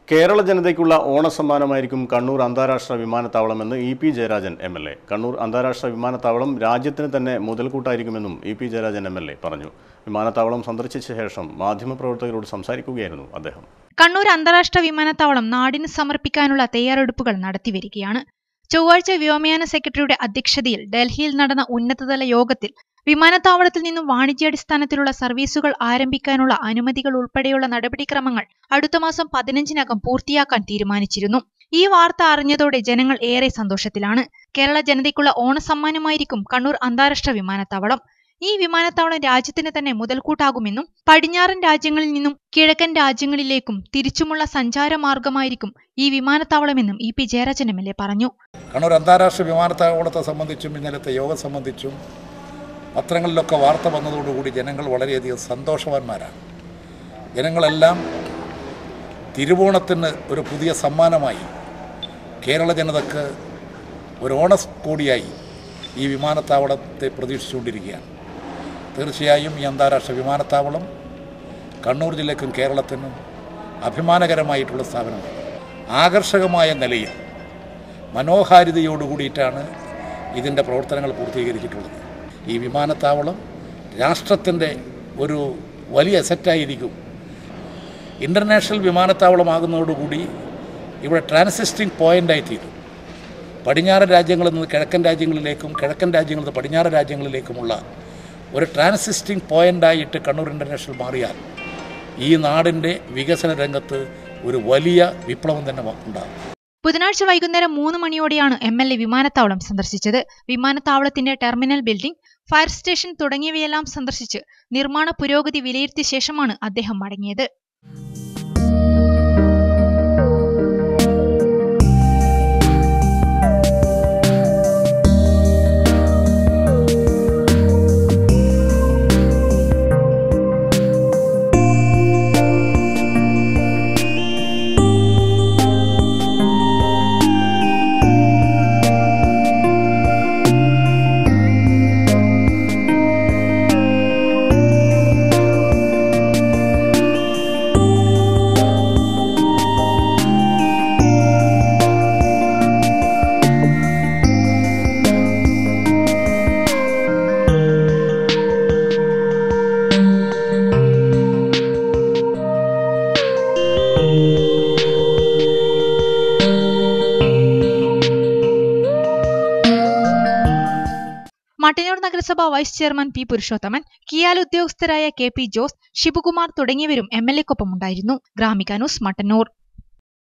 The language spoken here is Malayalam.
കേരള ജനതയ്ക്കുള്ള ഓണസമ്മാനമായിരിക്കും കണ്ണൂർ അന്താരാഷ്ട്ര വിമാനത്താവളമെന്ന് E P Jayarajan M L A Kannur അന്താരാഷ്ട്ര വിമാനത്താവളം രാജ്യത്തിന് തന്നെ മുതൽക്കൂട്ടായിരിക്കുമെന്നും E P Jayarajan M L A പറഞ്ഞു വിമാനത്താവളം സന്ദർശിച്ച ശേഷം മാധ്യമപ്രവർത്തകരോട് സംസാരിക്കുകയായിരുന്നു അദ്ദേഹം കണ്ണൂർ അന്താരാഷ്ട്ര വിമാനത്താവളം നാടിന് സമർപ്പിക്കാനുള്ള തയ്യാറെടുപ്പുകൾ നടത്തിവരികയാണ് ചൊവ്വാഴ്ച വ്യോമയാന സെക്രട്ടറിയുടെ അധ്യക്ഷതയിൽ ഡൽഹിയിൽ നടന്ന ഉന്നതതല യോഗത്തിൽ വിമാനത്താവളത്തിൽ നിന്നും വാണിജ്യാടിസ്ഥാനത്തിലുള്ള സർവീസുകൾ ആരംഭിക്കാനുള്ള അനുമതികൾ ഉൾപ്പെടെയുള്ള നടപടിക്രമങ്ങൾ അടുത്ത മാസം പതിനഞ്ചിനകം പൂർത്തിയാക്കാൻ തീരുമാനിച്ചിരുന്നു ഈ വാർത്ത അറിഞ്ഞതോടെ ജനങ്ങൾ ഏറെ സന്തോഷത്തിലാണ് കേരള ജനതയ്ക്കുള്ള ഓണസമ്മാനമായിരിക്കും കണ്ണൂർ അന്താരാഷ്ട്ര വിമാനത്താവളം ഈ വിമാനത്താവളം രാജ്യത്തിന് തന്നെ മുതൽക്കൂട്ടാകുമെന്നും പടിഞ്ഞാറൻ രാജ്യങ്ങളിൽ നിന്നും കിഴക്കൻ രാജ്യങ്ങളിലേക്കും തിരിച്ചുമുള്ള സഞ്ചാരമാർഗമായിരിക്കും ഈ വിമാനത്താവളമെന്നും E P Jayarajan M L A പറഞ്ഞു കണ്ണൂർ അന്താരാഷ്ട്ര വിമാനത്താവളത്തെ സംബന്ധിച്ചും ഇന്നലത്തെ യോഗം സംബന്ധിച്ചും പത്രങ്ങളിലൊക്കെ വാർത്ത വന്നതോടുകൂടി ജനങ്ങൾ വളരെയധികം സന്തോഷവാന്മാരാണ് ജനങ്ങളെല്ലാം തിരുവോണത്തിന് ഒരു പുതിയ സമ്മാനമായി കേരള ജനതക്ക് ഒരു ഓണക്കോടിയായി ഈ വിമാനത്താവളത്തെ പ്രതീക്ഷിച്ചുകൊണ്ടിരിക്കുകയാണ് തീർച്ചയായും ഈ അന്താരാഷ്ട്ര വിമാനത്താവളം കണ്ണൂർ ജില്ലയ്ക്കും കേരളത്തിനും അഭിമാനകരമായിട്ടുള്ള സ്ഥാപനമാണ് ആകർഷകമായ നിലയിൽ മനോഹാരിതയോടുകൂടിയിട്ടാണ് ഇതിൻ്റെ പ്രവർത്തനങ്ങൾ പൂർത്തീകരിച്ചിട്ടുള്ളത് ഈ വിമാനത്താവളം രാഷ്ട്രത്തിൻ്റെ ഒരു വലിയ അസറ്റായിരിക്കും ഇൻ്റർനാഷണൽ വിമാനത്താവളമാകുന്നതോടുകൂടി ഇവിടെ ട്രാൻസിസ്റ്റിംഗ് പോയിൻ്റായി തീരും പടിഞ്ഞാറൻ രാജ്യങ്ങളിൽ നിന്ന് കിഴക്കൻ രാജ്യങ്ങളിലേക്കും കിഴക്കൻ രാജ്യങ്ങളിൽ നിന്ന് പടിഞ്ഞാറ് രാജ്യങ്ങളിലേക്കുമുള്ള ഒരു ട്രാൻസിസ്റ്റിംഗ് പോയിൻ്റായിട്ട് കണ്ണൂർ ഇൻ്റർനാഷണൽ മാറിയാൽ ഈ നാടിൻ്റെ വികസന രംഗത്ത് ഒരു വലിയ വിപ്ലവം തന്നെ ഉണ്ടാകും ബുധനാഴ്ച വൈകുന്നേരം മൂന്ന് മണിയോടെയാണ് എം എൽ എ വിമാനത്താവളം സന്ദർശിച്ചത് വിമാനത്താവളത്തിന്റെ ടെർമിനൽ ബിൽഡിംഗ് ഫയർ സ്റ്റേഷൻ തുടങ്ങിയവയെല്ലാം സന്ദർശിച്ച് നിർമ്മാണ പുരോഗതി വിലയിരുത്തിയ ശേഷമാണ് അദ്ദേഹം മടങ്ങിയത് മട്ടന്നൂർ നഗരസഭ vice chairman P Purushothaman KIAL ഉദ്യോഗസ്ഥരായ കെ പി ജോസ് ഷിബുകുമാർ തുടങ്ങിയവരും എം എൽ എക്കൊപ്പമുണ്ടായിരുന്നു ഗ്രാമിക ന്യൂസ് മട്ടന്നൂർ